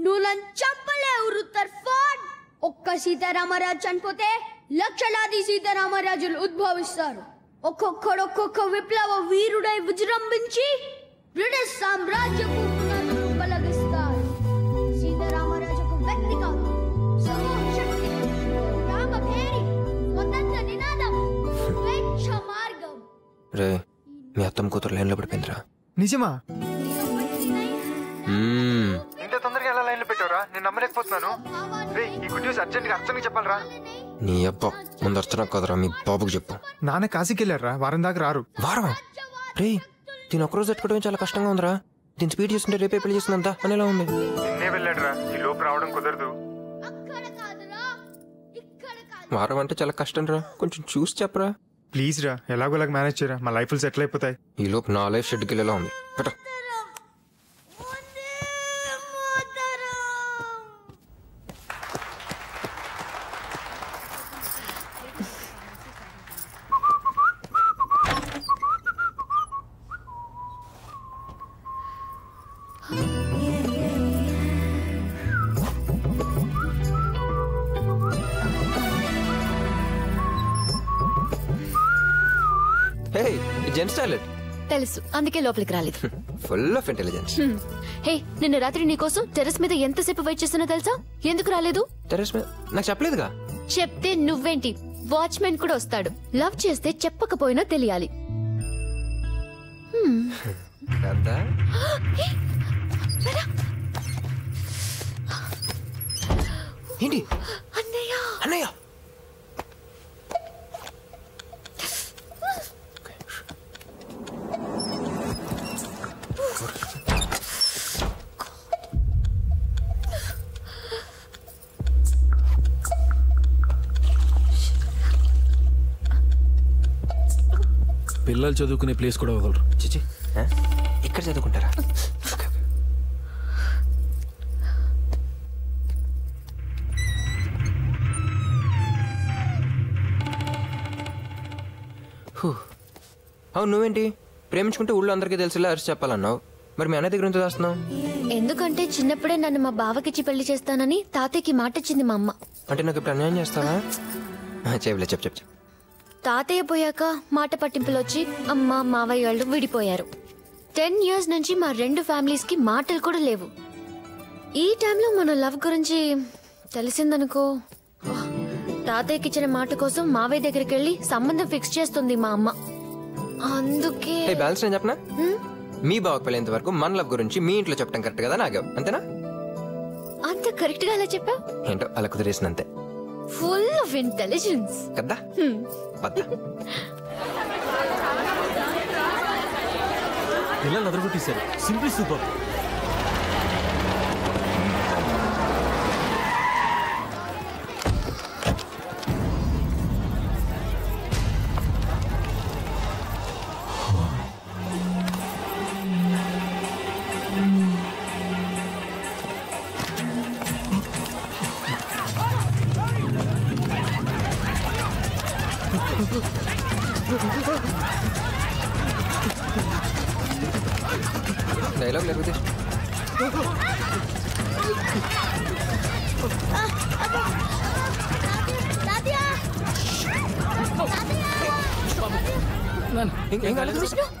నువ్వు నన్ను చంపలేవు రుత్తర్ ఫోర్డ్ ఒక్క సీతారామరాజు చనిపోతే లక్షలాది సీతారామరాజులు ఉద్భవిస్తారు ఒక్కొక్కడు ఒక్కొక్క విప్లవ వీరుడై విజృంభించి బ్రిటిష్ సామ్రాజ్యపు పునాదులు పలగిస్తారు సీతారామరాజు ఒక వ్యక్తి కాదు సమూహ శక్తి రామభేరి స్వతంత్ర నినాదం స్వేచ్ఛ మార్గం రే మీ అత్తమ్మ కూతురు లైన్లో పడిపోయిందిరా నిజమా మ్మ్. ఇంత తొందరగా ఎలా లైన్లో పెట్టావురా నేను నమ్మలేకపోతున్నాను రే ఈ గుడ్ న్యూస్ అర్జెంట్గా అర్చనకి చెప్పాలరా నీ అబ్బ ముందు అర్చన కదరా మీ బాబుకి చెప్పు నాన్న కాశీకి వెళ్ళారా వారం దాకా రారు వారమా రే దీని ఒక్కరోజు తట్టుకోవడం చాలా కష్టంగా ఉందిరా దీని స్పీడ్ చూస్తుంటే రేపే పెళ్లి చేస్తుందంతా అని ఎలా ఉంది నిన్నే వెళ్ళాడురా ఈ లోపు రావడం కుదరదు అక్కడ కాదురా ఇక్కడ కాదు వారం అంటే చాలా కష్టం రా కొంచెం చూసి చెప్పరా ప్లీజ్ రా ఎలాగోలాగా మేనేజ్ చేయరా మా లైఫ్లు సెటిల్ అయిపోతాయి ఈ లోపు నా లైఫ్ షెడ్కి వెళ్ళేలా ఉంది పెట్ట హే జెంట్స్ టాయిలెట్ తెలుసు అందుకే లోపలికి రాలేదు ఫుల్ ఆఫ్ ఇంటెలిజెన్స్ హ్మ్. హే నిన్న రాత్రి నీకోసం టెర్రస్ మీద ఎంతసేపు వెయిట్ చేస్తున్నా తెలుసా ఎందుకు రాలేదు టెరెస్ మీద నాకు చెప్పలేదుగా చెప్తే నువ్వేంటి వాచ్మెన్ కూడా వస్తాడు లవ్ చేస్తే చెప్పకపోయినా తెలియాలి కదా ఏంటి అన్నయ్య అన్నయ్య పిల్లలు చదువుకునే ప్లేస్ కూడా వదలరు చిచి ఆ? ఇక్కడ చదువుకుంటారా ఓకే, ఓకే. హూ. అవును నువ్వేంటి ప్రేమించుకుంటే ఊళ్ళో అందరికీ తెలిసేలా అరిచి చెప్పాలన్నావు మరి మీ అన్నయ్య దగ్గర ఎంత దాస్తున్నావు ఎందుకంటే చిన్నప్పుడే నన్ను మా బావకిచ్చి పెళ్లి చేస్తానని తాతయ్యకి మాట ఇచ్చింది మా అమ్మ అంటే నాకు ఇప్పుడు అన్యాయం చేస్తావా ఆ, చేయలే చెప్పు చెప్పు చెప్పు తాతయ్య పోయాక మాట పట్టింపులు వచ్చి అమ్మ మావయ్య వాళ్ళు విడిపోయారు టెన్ ఇయర్స్ నుంచి మా రెండు ఫ్యామిలీస్ కి మాటలు కూడా లేవు ఈ టైంలో మన లవ్ గురించి తెలిసిందనుకో ఓహ్, తాతయ్యకి ఇచ్చిన మాట కోసం మావయ్య దగ్గరికి వెళ్ళి సంబంధం ఫిక్స్ చేస్తుంది మా అమ్మ అందుకే ఏ బ్యాలెన్స్ నేను చెప్పనా హ్మ్? మీ బావకు పెళ్ళేంత వరకు మన లవ్ గురించి మీ ఇంట్లో చెప్పడం కరెక్ట్ కదా నాగావు అంతేనా అంత కరెక్ట్ గా అలా చెప్పావు ఏంటో అలా కుదిరేసినంతే ఫుల్ ఆఫ్ ఇంటెలిజెన్స్ కదా పద్దా పిల్లలు అదరగొట్టేశారు సింప్లీ సూపర్ డైలాగ్ లేకపోతే ఏం- ఏం కాలేదు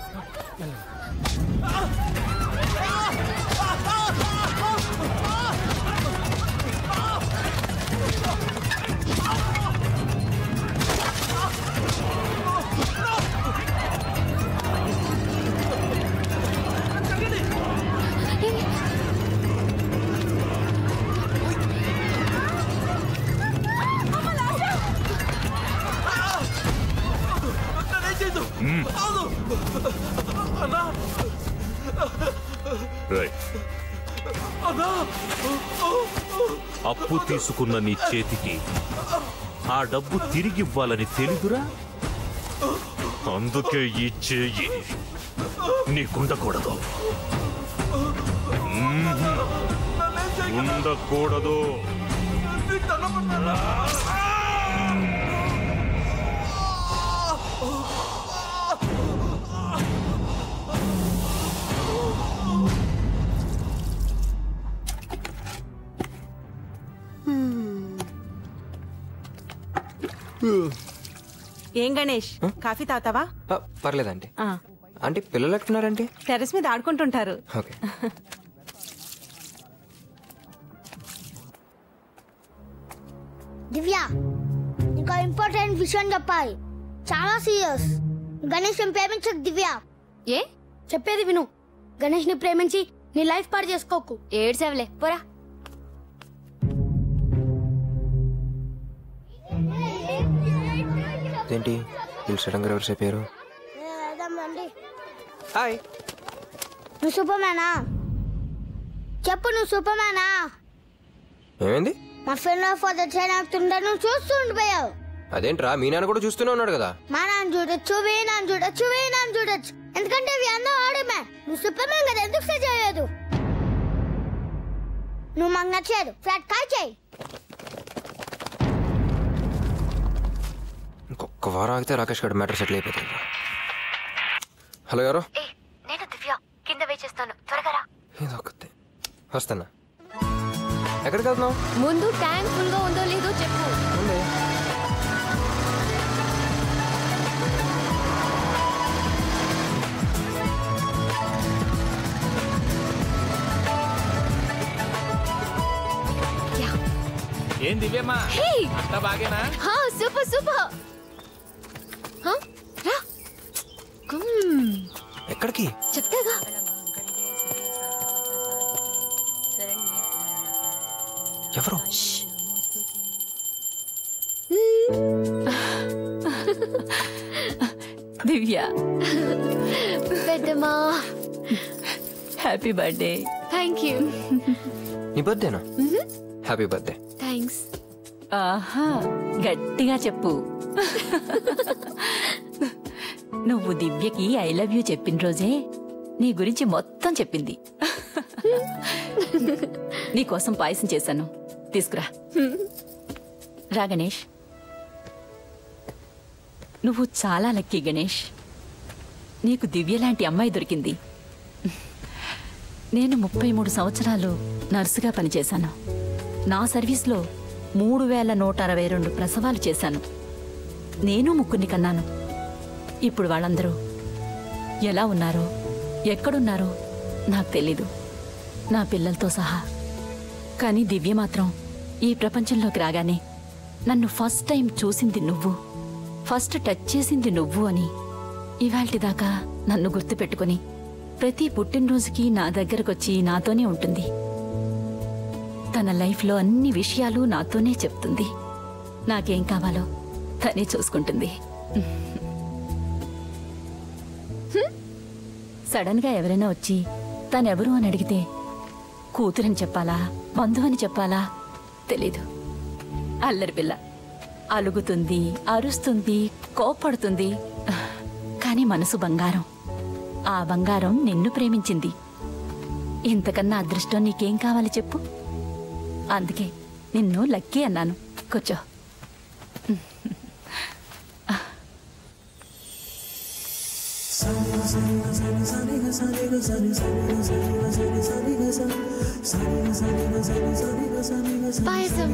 అప్పు తీసుకున్న నీ చేతికి ఆ డబ్బు తిరిగివ్వాలని తెలీదురా అందుకే ఈ చేయి నీకుండకూడదు మ్మ్. ఉండకూడదు ఏం గణేష్ కాఫీ తాగుతావా ఆ, పర్లేదండి ఆ, అంటే పిల్లలు ఎట్టున్నారండి టెర్రస్ మీద ఆడుకుంటుంటారు ఓకే దివ్య ఇంకా ఇంపార్టెంట్ విషయం చెప్పాలి చాలా సీరియస్ గణేష్ ని ప్రేమించకు దివ్య ఏ చెప్పేది విను గణేష్ ని ప్రేమించి నీ లైఫ్ పాడు చేసుకోకు ఏడ్సేవలే పోరా ఏంటి వీళ్ళు సడన్గా ఎవరు చెప్పారు హాయ్ నువ్వు సూపర్ మ్యానా చెప్పు నువ్వు సూపర్ మ్యానా ఏమైంది మా ఫ్రెండ్ ఫాదర్ చేయనాకుతుంటే నువ్వు చూస్తూ ఉండిపోయావు అదేంట్రా మీ నాన్న కూడా చూస్తూనే ఉన్నాడు కదా మా నాన్న చూడొచ్చు వీ నాన్న చూడొచ్చు వీ నాన్న చూడొచ్చు ఎందుకంటే ఇవి అందరూ ఆడమే నువ్వు సూపర్ మ్యాన్ కదా ఎందుకు సే చేయలేదు నువ్వు మాకు నచ్చలేదు ఫ్లాట్ కాల్ చేయి ఇంకొక వారం ఆగితే రాకేష్ గారి మ్యాటర్ సెటిల్ అయిపోతుంది హలో ఎవరో ఏ నేను దివ్య కింద వేచేస్తాను త్వరగా రా ఇదొకతే వస్తానా ఎక్కడికి వెళ్తున్నావు ముందు ట్యాంక్ ఫుల్ గా ఉందో లేదో చెప్పు ఉంది. ఏం దివ్యమ్మా హే అంతా బాగేనా హా సూపర్ సూపర్ హా రా కమ్ ఎక్కడికి చెప్తాగా ఎవరు దివ్య పెద్దమ్మా హ్యాపీ బర్త్డే థ్యాంక్ యూ నీ బర్త్డేనా హ్యాపీ బర్త్డే థ్యాంక్స్ ఆహా గట్టిగా చెప్పు నువ్వు దివ్యకి ఐ లవ్ యూ చెప్పిన రోజే నీ గురించి మొత్తం చెప్పింది నీకోసం పాయసం చేశాను తీసుకురా రా గణేష్ నువ్వు చాలా లక్కీ గణేష్ నీకు దివ్య లాంటి అమ్మాయి దొరికింది నేను ముప్పై మూడు సంవత్సరాలు నర్సుగా పనిచేశాను నా సర్వీస్లో మూడు వేల నూట అరవై రెండు ప్రసవాలు చేశాను నేను ముగ్గురిని కన్నాను ఇప్పుడు వాళ్ళందరూ ఎలా ఉన్నారో ఎక్కడున్నారో నాకు తెలీదు నా పిల్లలతో సహా కానీ దివ్య మాత్రం ఈ ప్రపంచంలోకి రాగానే నన్ను ఫస్ట్ టైం చూసింది నువ్వు ఫస్ట్ టచ్ చేసింది నువ్వు అని ఇవాల్టిదాకా నన్ను గుర్తుపెట్టుకుని ప్రతి పుట్టినరోజుకి నా దగ్గరకొచ్చి నాతోనే ఉంటుంది తన లైఫ్లో అన్ని విషయాలు నాతోనే చెప్తుంది నాకేం కావాలో తనే చూసుకుంటుంది సడన్ గా ఎవరైనా వచ్చి తనెవరు అని అడిగితే కూతురని చెప్పాలా బంధువని చెప్పాలా తెలీదు అల్లరి పిల్ల అలుగుతుంది అరుస్తుంది కోప్పడుతుంది కానీ మనసు బంగారం ఆ బంగారం నిన్ను ప్రేమించింది ఇంతకన్నా అదృష్టం నీకేం కావాలి చెప్పు అందుకే నిన్ను లక్కీ అన్నాను కూర్చో పాయసం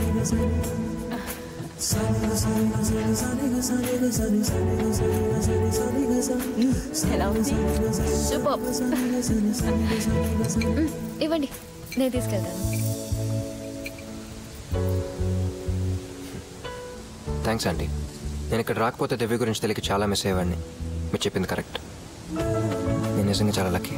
ఎలా ఉంది సూపర్ ఇవ్వండి నేను తీసుకెళ్తాను థ్యాంక్స్ అండి నేను ఇక్కడ రాకపోతే దివ్య గురించి తెలియక చాలా మిస్ అయ్యేవాడిని మీరు చెప్పింది కరెక్ట్ నేను నిజంగా చాలా లక్కీ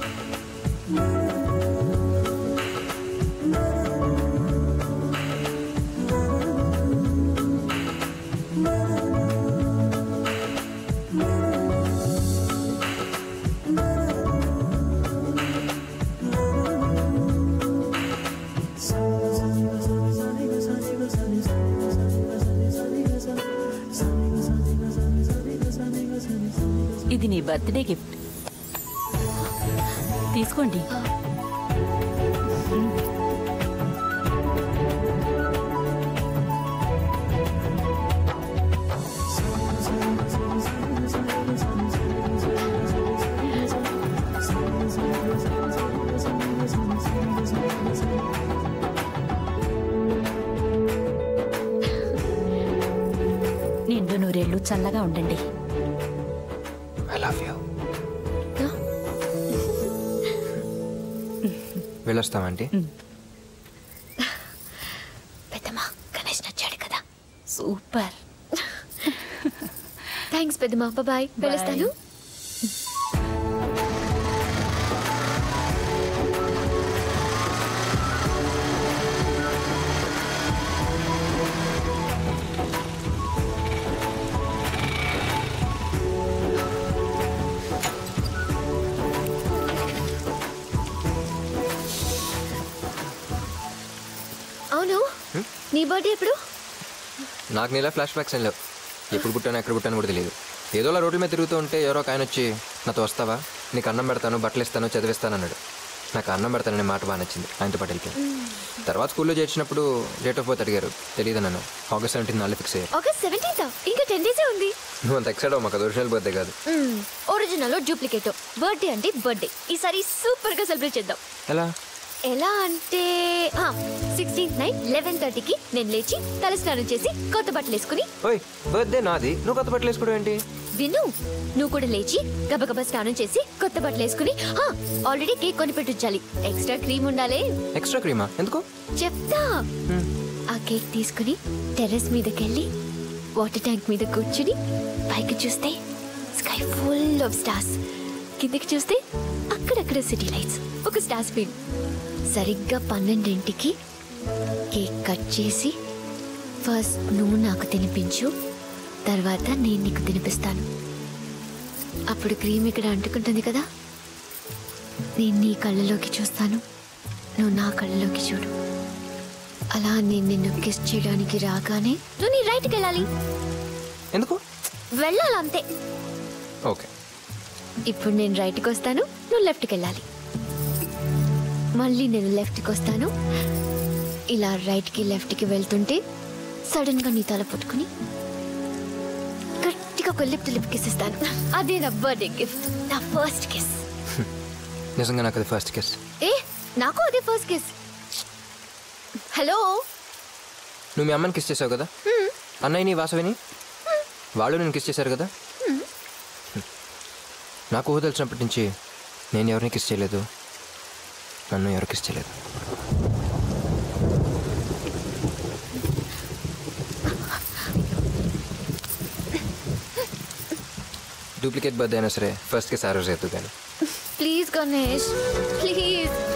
ఇది నీ బర్త్డే గిఫ్ట్ తీసుకోండి నిండు నూరేళ్లు చల్లగా ఉండండి ఐ లవ్ యూ వెళ్ళొస్తామంటే పెద్దమ్మా గణేష్ నచ్చాడు కదా సూపర్ థ్యాంక్స్ పెద్దమ్మా బాయ్ వెళ్ళొస్తాను అవును నీ బర్త్డే ఎప్పుడు నాకు నీలా ఫ్లాష్ బ్యాక్స్ ఏం లేవు ఎప్పుడు పుట్టాను ఎక్కడ పుట్టాను కూడా తెలియదు ఏదోలా రోడ్ల మీద తిరుగుతూ ఉంటే ఎవరో ఒక ఆయన వచ్చి నాతో వస్తావా నీకు అన్నం పెడతాను బట్టలు ఇస్తాను చదివిస్తాను అన్నాడు నాకు అన్నం పెడతాననే మాట బాగా నచ్చింది ఆయనతో పాటు వెళ్ళిపోయాను తర్వాత స్కూల్లో చేర్చినప్పుడు డేట్ ఆఫ్ బర్త్ అడిగారు తెలియదు నన్ను ఆగస్ట్ సెవెంటీన్ నాలుగు ఫిక్స్ అయ్యారు ఆగస్ట్ సెవెంటీన్త్ ఇంకా టెన్ డేసే ఉంది నువ్వు అంత ఎక్సైడ్ అవ్వ మాకు ఒరిజినల్ బర్త్డే కాదు ఒరిజినల్ డూప్లికేట్ బర్త్డే అంటే బర్త్డే ఈసారి సూపర్ గా సెలబ్రేట్ చేద్దాం ఎలా ఎలా అంటే సిక్స్టీన్త్ నైట్ లెవెన్ థర్టీకి నేను లేచి తలస్నానం చేసి కొత్త బట్టలు వేసుకుని ఓయ్ బర్త్డే నాది నువ్వు కొత్త బట్టలు వేసుకోవడం ఏంటి విను నువ్వు కూడా లేచి గబగబా స్నానం చేసి కొత్త బట్టలు వేసుకుని ఆల్రెడీ కేక్ కొని పెట్టించాలి ఎక్స్ట్రా క్రీమ్ ఉండాలి ఎక్స్ట్రా క్రీమా ఎందుకు చెప్తా ఆ కేక్ తీసుకుని టెర్రస్ మీదకెళ్ళి వాటర్ ట్యాంక్ మీద కూర్చుని పైకి చూస్తే స్కై ఫుల్ ఆఫ్ స్టార్స్ కిందకి చూస్తే అక్కడక్కడ సిటీ లైట్స్ ఒక స్టార్ స్పీడ్ సరిగ్గా పన్నెండింటికి కేక్ కట్ చేసి ఫస్ట్ నువ్వు నాకు తినిపించు తర్వాత నేను నీకు తినిపిస్తాను అప్పుడు క్రీమ్ ఇక్కడ అంటుకుంటుంది కదా నేను నీ కళ్ళలోకి చూస్తాను నువ్వు నా కళ్ళలోకి చూడు అలా నేను నిన్ను కిస్ చేయడానికి రాగానే నువ్వు నీ రైట్కి వెళ్ళాలి ఎందుకు వెళ్ళాలి అంతే ఓకే ఇప్పుడు నేను రైట్కి వస్తాను నువ్వు లెఫ్ట్కి వెళ్ళాలి మళ్ళీ నేను లెఫ్ట్కి వస్తాను ఇలా రైట్కి లెఫ్ట్కి వెళ్తుంటే సడన్గా నీ తల పట్టుకుని గట్టిగా ఒక లిప్ లిప్ కిస్ ఇస్తాను అదే నా బర్త్డే గిఫ్ట్ నా ఫస్ట్ కిస్ నిజంగా నాకు అది ఫస్ట్ కిస్ ఏ నాకు అదే ఫస్ట్ కిస్ హలో నువ్వు మీ అమ్మని కిస్ చేసావు కదా అన్నయ్యని వాసవిని వాళ్ళు నేను కిస్ చేశారు కదా నాకు ఊహ తెలిసినప్పటి నుంచి నేను ఎవరిని కిస్ చేయలేదు నన్ను ఎవరు కిస్ చేయలేదు డూప్లికేట్ బర్త్డే అయినా సరే ఫస్ట్ కిస్ ఆ రోజు ఎత్తు కానీ ప్లీజ్ గణేష్ ప్లీజ్